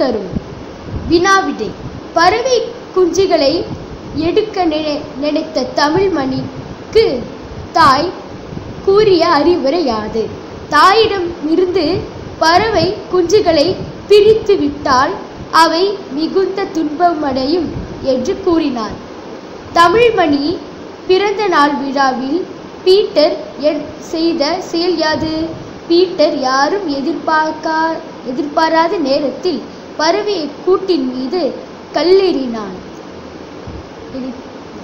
தரும் வினாவிடை பறவை குஞ்சுகளை எடுக்க நினை- நினைத்த தமிழ்மணிக்கு தாய் கூறிய அறிவுரை யாது தாயிடம் இருந்து பறவை குஞ்சுகளை பிரித்து விட்டால் அவை மிகுந்த துன்பமடையும் என்று கூறினார் தமிழ்மணி பிறந்த நாள் விழாவில் பீட்டர் என்- செய்த செயல் யாது பீட்டர் யாரும் எதிர்பார்க்கா எதிர்பாராத நேரத்தில் பறவையை கூட்டின் மீது கல்லெறினான் எரி-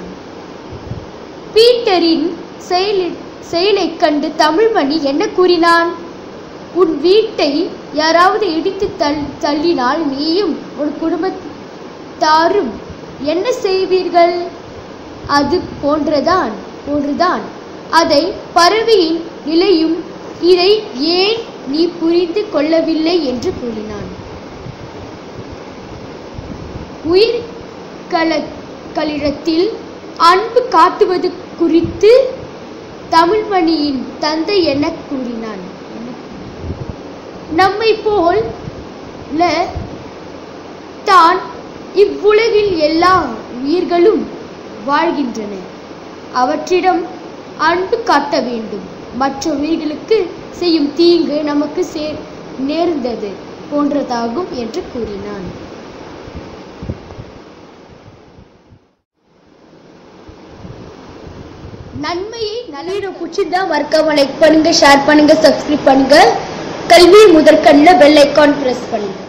பீட்டரின் செயலி செயலைக் கண்டு தமிழ்மணி என்ன கூறினான் உன் வீட்டை யாராவது இடித்து தள் தள்ளினால் நீயும் உன் குடும்பத்தாரும் என்ன செய்வீர்கள் அது போன்றதான் போன்றுதான் அதை பறவையின் நிலையும் இதை ஏன் நீ புரிந்து கொள்ளவில்லை என்று கூறினான் உயிர் களிடத்தில் அன்பு காட்டுவது குறித்து தமிழ்மணியின் தந்தை என்ன கூறினான் நம்மை போல் ல தான் இவ்வுலகில் எல்லா உயிர்களும் வாழ்கின்றன அவற்றிடம் அன்பு காட்ட வேண்டும் மற்ற உயிர்களுக்கு செய்யும் தீங்கு நமக்கு சே நேர்ந்தது போன்றதாகும் என்று கூறினான் நன்மையை நல்ல பிடிச்சிருந்தா மறக்காம லைக் பண்ணுங்க ஷேர் பண்ணுங்க சப்ஸ்கிரைப் பண்ணுங்க கல்வி முதற்கண்ணில் பெல் ஐக்கான் பிரஸ் பண்ணுங்க